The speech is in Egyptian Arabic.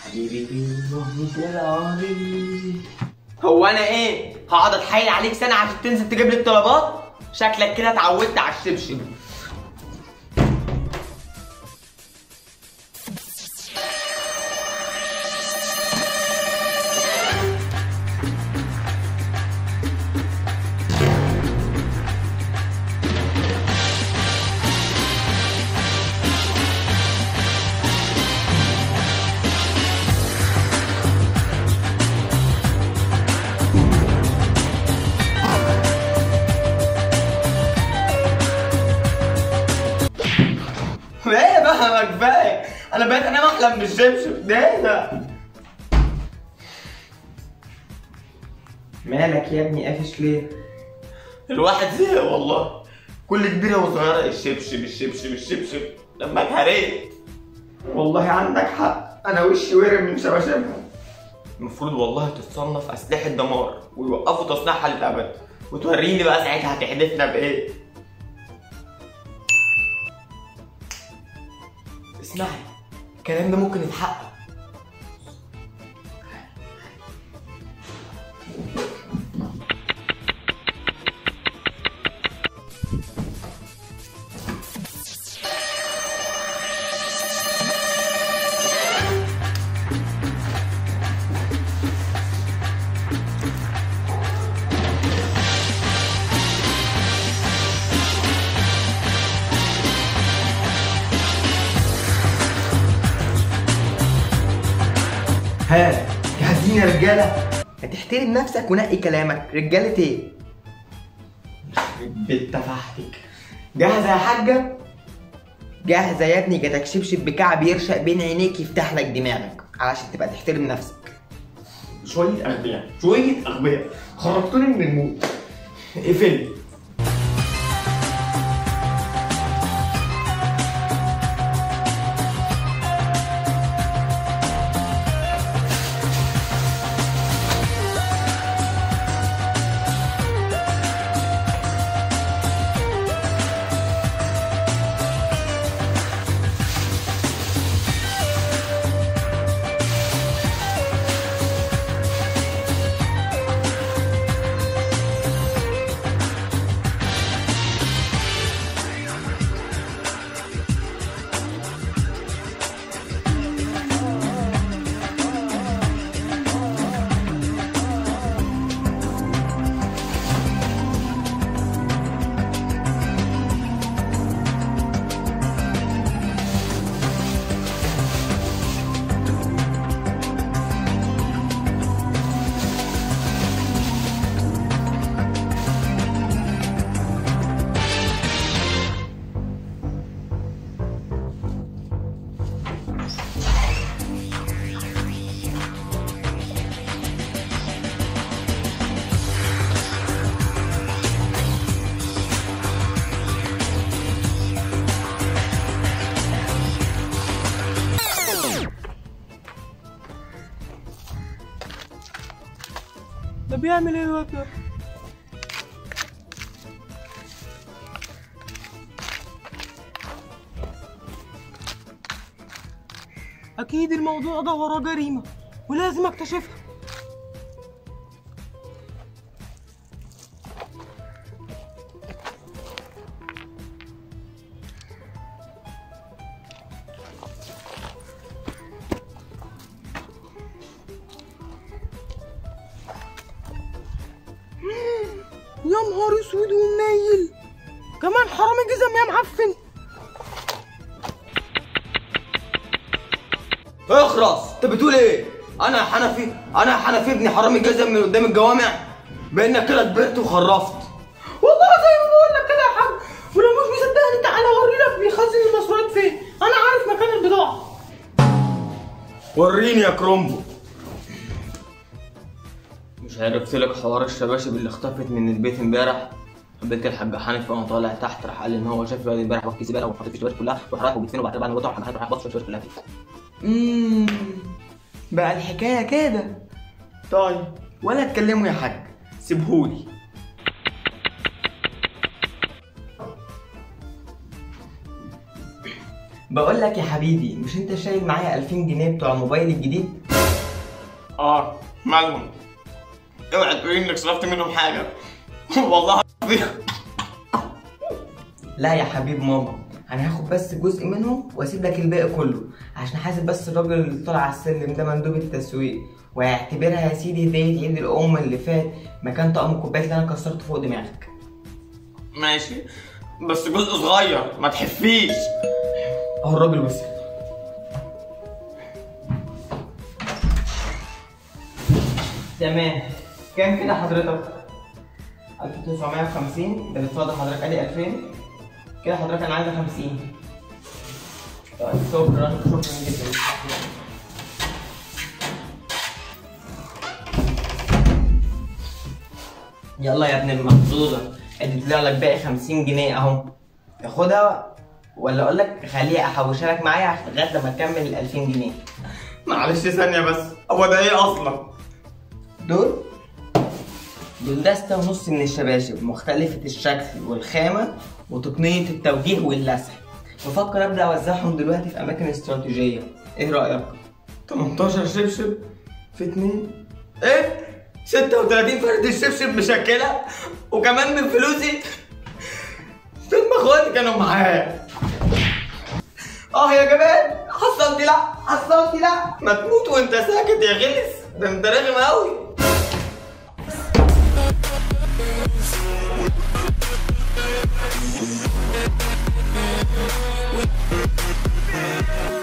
حبيبي في العريض هو انا ايه هقعد اتحايل عليك سنه عشان تنزل تجيب لي الطلبات شكلك كده اتعودت على الشبشب ايه بقى ما كفايه انا بقيت انام احلم بالشبشب ده ايه ده مالك يا ابني قافش ليه الواحد زهق والله كل كبيرة وصغيرة الشبشب الشبشب الشبشب لما اتهريت والله عندك حق انا وشي ورم من شباشبها المفروض والله تتصنف اسلحة دمار ويوقفوا تصنيعها للابد وتوريني بقى ساعتها هتحدفنا بايه اسمعي الكلام ده ممكن يتحقق ها جاهزين يا رجاله هتحترم نفسك ونقي كلامك رجاله ايه بنت تفاحتك جاهزه يا حاجه جاهزه يا ابني جاتك شبشب بكعب يرشق بين عينيك يفتح لك دماغك علشان تبقى تحترم نفسك شويه اغبياء شويه اغبياء خرجتوني من المود اقفل ده بيعمل ايه الواد ده؟ أكيد الموضوع ده وراه جريمة ولازم أكتشفها يا نهار اسود ومنيل كمان حرامي جزم يا معفن اخرس انت بتقول ايه انا حنفي انا حنفي ابني حرامي جزم من قدام الجوامع بانك كده كبرت وخرفت والله زي ما بقول لك كده يا حاج ولو مش مصدقني تعالى اوريلك بيخزن المصروفات فين انا عارف مكان البضاعه وريني يا كرومبو مش عرفت لك حوار الشباشب اللي اختفت من البيت امبارح بنت الحاج حنفي وانا طالع تحت راح قال ان هو شاف الواد امبارح واخد كيس زباله وحاطط فيه الشباشب كلها وراح رايح وبيدفنه وبعد كده بعد ما بطلع الحاج حنفي راح بص الشباشب كلها فيه امم بقى الحكايه كده طيب ولا اتكلموا يا حاج سيبهولي بقول لك يا حبيبي مش انت شايل معايا 2000 جنيه بتوع الموبايل الجديد اه مالهم اوعى تقولي انك صرفت منهم حاجه والله العظيم. لا يا حبيب ماما انا هاخد بس جزء منهم واسيب لك الباقي كله عشان حاسب بس الراجل اللي طالع على السلم ده مندوب التسويق وهيعتبرها يا سيدي هدية عيد الام اللي فات مكان طقم الكوبايات اللي انا كسرته فوق دماغك ماشي بس جزء صغير ما تحفيش اهو الراجل وصل تمام كام كده حضرتك 1950 ده بتفضل حضرتك ادي 2000 كده حضرتك انا عايزه 50 طيب شكرا شكرا جدا يلا يا ابن المحظوظة ادي طلع لك باقي 50 جنيه اهو تاخدها ولا اقول لك خليها احوشها لك معايا عشان لغايه لما تكمل ال 2000 جنيه معلش ثانيه بس هو ده ايه اصلا دول دول دستة ونص من الشباشب مختلفة الشكل والخامة وتقنية التوجيه واللسع بفكر ابدا اوزعهم دلوقتي في اماكن استراتيجية ايه رأيك؟ 18 شبشب في اتنين ايه 36 فرد الشبشب مشكله وكمان من فلوسي فين ما اخواتي كانوا معايا اه يا جمال حصلتي لا حصلتي لا ما تموت وانت ساكت يا غلس ده انت رخم قوي We'll